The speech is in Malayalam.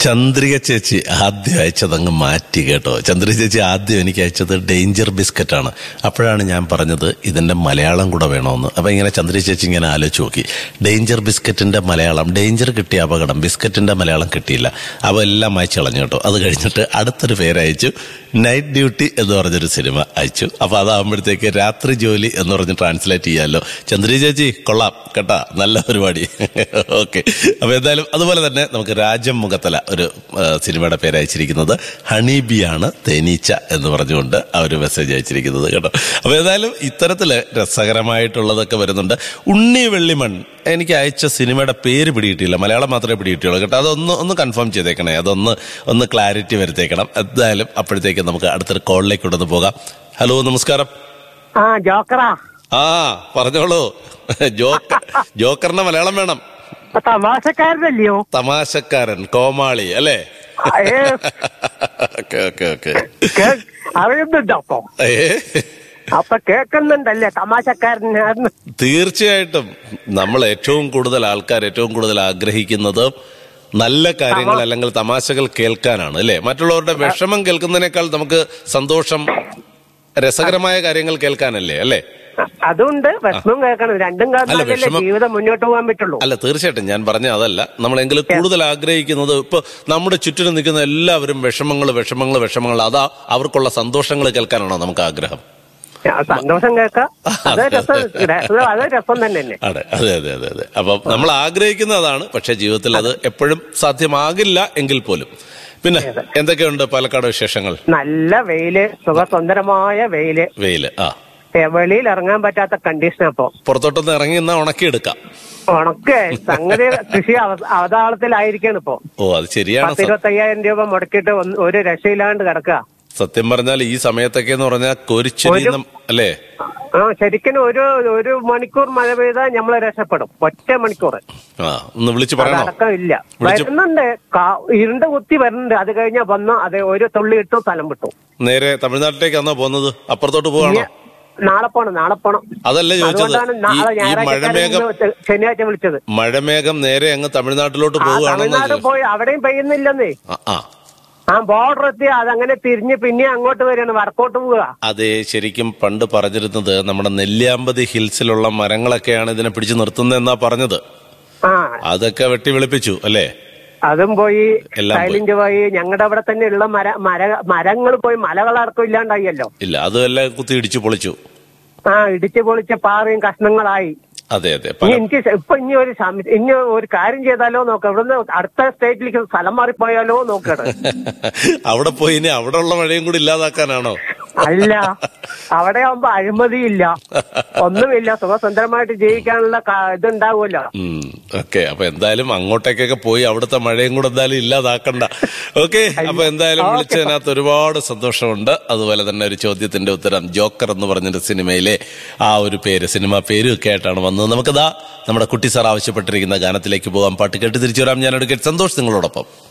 ചന്ദ്രിക ചേച്ചി ആദ്യം അയച്ചതങ്ങ് മാറ്റി കേട്ടോ ചന്ദ്രിക ചേച്ചി ആദ്യം എനിക്ക് അയച്ചത് ഡേഞ്ചർ ബിസ്ക്കറ്റാണ് അപ്പോഴാണ് ഞാൻ പറഞ്ഞത് ഇതിന്റെ മലയാളം കൂടെ വേണമെന്ന് അപ്പൊ ഇങ്ങനെ ചന്ദ്രിക ചേച്ചി ഇങ്ങനെ ആലോചിച്ച് നോക്കി ഡേഞ്ചർ ബിസ്ക്കറ്റിന്റെ മലയാളം ഡേഞ്ചർ കിട്ടിയ അപകടം ബിസ്ക്കറ്റിന്റെ മലയാളം കിട്ടിയില്ല അവ എല്ലാം അയച്ചു കളഞ്ഞു കേട്ടോ അത് കഴിഞ്ഞിട്ട് അടുത്തൊരു പേര് അയച്ചു നൈറ്റ് ഡ്യൂട്ടി എന്ന് പറഞ്ഞൊരു സിനിമ അയച്ചു അപ്പൊ അതാകുമ്പോഴത്തേക്ക് രാത്രി ജോലി എന്ന് പറഞ്ഞ് ട്രാൻസ്ലേറ്റ് ചെയ്യാമല്ലോ ചന്ദ്രി ചേച്ചി കൊള്ളാം കേട്ടാ നല്ല പരിപാടി ഓക്കെ അപ്പൊ എന്തായാലും അതുപോലെ തന്നെ നമുക്ക് രാജം മുഖത്തല ഒരു ആ, സിനിമയുടെ പേര് അയച്ചിരിക്കുന്നത് ഹണി ബി ആണ് തേനീച്ച എന്ന് പറഞ്ഞുകൊണ്ട് ആ ഒരു മെസ്സേജ് അയച്ചിരിക്കുന്നത് കേട്ടോ അപ്പൊ ഏതായാലും ഇത്തരത്തില് രസകരമായിട്ടുള്ളതൊക്കെ വരുന്നുണ്ട് ഉണ്ണി വെള്ളിമൺ എനിക്ക് അയച്ച സിനിമയുടെ പേര് പിടികിട്ടിയില്ല മലയാളം മാത്രമേ പിടികിട്ടിയുള്ളൂ കേട്ടോ അതൊന്ന് ഒന്ന് കൺഫേം ചെയ്തേക്കണേ അതൊന്ന് ഒന്ന് ക്ലാരിറ്റി വരുത്തേക്കണം എന്തായാലും അപ്പോഴത്തേക്ക് നമുക്ക് അടുത്തൊരു കോളിലേക്ക് കൊണ്ടു പോകാം ഹലോ നമസ്കാരം ആ ജോക്കറാ ആ പറഞ്ഞോളൂ ജോക്കർ ജോക്കറിന്റെ മലയാളം വേണം തമാശക്കാരനല്ലയോ തമാശക്കാരൻ കോമാളി അല്ലേ ഏ, ഓക്കെ ഓക്കെ ഓക്കെ കേ- അറിയുന്നുണ്ടോ അപ്പൊ ഏ അപ്പൊ കേൾക്കുന്നുണ്ടല്ലേ തമാശക്കാരനായിരുന്നു തീർച്ചയായിട്ടും നമ്മൾ ഏറ്റവും കൂടുതൽ ആൾക്കാർ ഏറ്റവും കൂടുതൽ ആഗ്രഹിക്കുന്നത് നല്ല കാര്യങ്ങൾ അല്ലെങ്കിൽ തമാശകൾ കേൾക്കാനാണ് അല്ലെ മറ്റുള്ളവരുടെ വിഷമം കേൾക്കുന്നതിനേക്കാൾ നമുക്ക് സന്തോഷം രസകരമായ കാര്യങ്ങൾ കേൾക്കാനല്ലേ അല്ലേ അതുണ്ട് വിഷമം കേൾക്കണം രണ്ടും കാരണമല്ലേ വിഷമം- ജീവിതം മുന്നോട്ട് പോകാൻ പറ്റുള്ളൂ അല്ല തീർച്ചയായിട്ടും ഞാൻ പറഞ്ഞ അതല്ല നമ്മളെങ്കിലും കൂടുതൽ ആഗ്രഹിക്കുന്നത് ഇപ്പൊ നമ്മുടെ ചുറ്റിനും നിൽക്കുന്ന എല്ലാവരും വിഷമങ്ങൾ വിഷമങ്ങൾ വിഷമങ്ങൾ അതാ അവർക്കുള്ള സന്തോഷങ്ങൾ കേൾക്കാനാണോ നമുക്ക് ആഗ്രഹം ആ, സന്തോഷം കേൾക്കാം അത് രസം രസം- അത് രസം തന്നെ അതെ അതെ അതെ അതെ അതെ അപ്പം നമ്മൾ ആഗ്രഹിക്കുന്ന അതാണ് പക്ഷെ ജീവിതത്തിൽ അത് എപ്പോഴും സാധ്യമാകില്ല എങ്കിൽ പോലും പിന്നെ എന്തൊക്കെയുണ്ട് പാലക്കാട് വിശേഷങ്ങൾ നല്ല വെയില് സുഖസുന്ദരമായ വെയില് വെയില് ആ ഏ, വെളിയിൽ ഇറങ്ങാൻ പറ്റാത്ത കണ്ടീഷൻ അപ്പൊ പുറത്തോട്ടൊന്ന് ഇറങ്ങി എന്നാ ഉണക്കിയെടുക്കാം ഉണക്ക് സംഗതി കൃഷി അവ- അവതാളത്തിലായിരിക്കാണ് ഇപ്പൊ ഓ അത് ശരിയാണ് പത്ത് സ- ഇരുപത്തയ്യായിരം രൂപ മുടക്കിയിട്ട് ഒന്ന് ഒരു രക്ഷയില്ലാണ്ട് കിടക്കുക സത്യം പറഞ്ഞാൽ ഈ സമയത്തൊക്കെ എന്ന് പറഞ്ഞാൽ കൊരിച്ചെരിയുന്ന അല്ലേ ആ ശരിക്കും ഒരു ഒരു മണിക്കൂർ മഴ പെയ്താൽ നമ്മള് രക്ഷപ്പെടും ഒറ്റ മണിക്കൂർ ആ ഒന്ന് വിളിച്ചു പറയണോ അതടക്കം ഇല്ല വിളിച്ചു- വരുന്നുണ്ട് കാ- ഇരുണ്ട് കുത്തി വരുന്നുണ്ട് അത് കഴിഞ്ഞാൽ വന്നു അത് ഒരു തുള്ളി ഇട്ടു സ്ഥലം വിട്ടു നേരെ തമിഴ്നാട്ടിലേക്കാണോ പോകുന്നത് അപ്പുറത്തോട്ട് പോവാണോ ഇനി നാളെ പോണം നാളെ പോണം അതല്ല ചോദിച്ചത് അതുകൊണ്ടാണ് ഈ നാളെ ഈ ഞായറാഴ്ച മഴമേഘം ശനിയാഴ്ച വിളിച്ചത് മഴമേഘം നേരെ അങ്ങ് തമിഴ്നാട്ടിലോട്ട് ആ പോവുകയാണെന്ന് തമിഴ്നാട് പോയി അവിടെയും പെയ്യുന്നില്ലെന്നേ ആ, ആ ആ ബോർഡർ എത്തി അതങ്ങനെ തിരിഞ്ഞ് പിന്നെ അങ്ങോട്ട് വരികയാണ് വടക്കോട്ട് പോവുക അതെ ശരിക്കും പണ്ട് പറഞ്ഞിരുന്നത് നമ്മുടെ നെല്ലിയാമ്പതി ഹിൽസിലുള്ള മരങ്ങളൊക്കെയാണ് ഇതിനെ പിടിച്ചു നിർത്തുന്നതെന്നാ പറഞ്ഞത് ആ അതൊക്കെ വെട്ടി വെളുപ്പിച്ചു അല്ലേ അതും പോയി എല്ലാം പോയി. സൈലന്റ് പോയി ഞങ്ങളുടെ അവിടെ തന്നെ ഉള്ള മര മര മരങ്ങൾ പോയി മലകളടക്കം ഇല്ലാണ്ടായല്ലോ ഇല്ല അതുമെല്ലാം കുത്തി ഇടിച്ചു പൊളിച്ചു ആ ഇടിച്ചു പൊളിച്ച പാറയും കഷ്ണങ്ങളായി അതെ അതെ ഇനി പല എനിക്ക് ഇപ്പൊ ഇനി ഒരു സം- ഇനി ഒരു കാര്യം ചെയ്താലോ നോക്കാം ഇവിടുന്ന് അടുത്ത സ്റ്റേറ്റിലേക്ക് സ്ഥലം മാറിപ്പോയാലോ നോക്കണം അവിടെ പോയി ഇനി അവിടെ ഉള്ള മഴയും കൂടി ഇല്ലാതാക്കാനാണോ അല്ല അവിടെ ആവുമ്പോ അഴിമതിയില്ല ഒന്നുമില്ല സുഖസുന്ദരമായിട്ട് ജീവിക്കാനുള്ള ക- ഇതുണ്ടാവുമല്ലോ ഓക്കെ അപ്പൊ എന്തായാലും അങ്ങോട്ടേക്കൊക്കെ പോയി അവിടുത്തെ മഴയും കൂടെ എന്തായാലും ഇല്ലാതാക്കണ്ട ഓക്കെ അപ്പൊ എന്തായാലും ഓക്കേ. വിളിച്ചതിനകത്ത് ഒരുപാട് സന്തോഷമുണ്ട് അതുപോലെ തന്നെ ഒരു ചോദ്യത്തിന്റെ ഉത്തരം ജോക്കർ എന്ന് പറഞ്ഞൊരു സിനിമയിലെ ആ ഒരു പേര് സിനിമ പേരും ഒക്കെ ആയിട്ടാണ് വന്നത് നമുക്കതാ നമ്മുടെ കുട്ടി സാർ ആവശ്യപ്പെട്ടിരിക്കുന്ന ഗാനത്തിലേക്ക് പോകാം പാട്ട് കേട്ട് തിരിച്ചു വരാം ഞാൻ എടുക്കട്ടെ സന്തോഷം നിങ്ങളോടൊപ്പം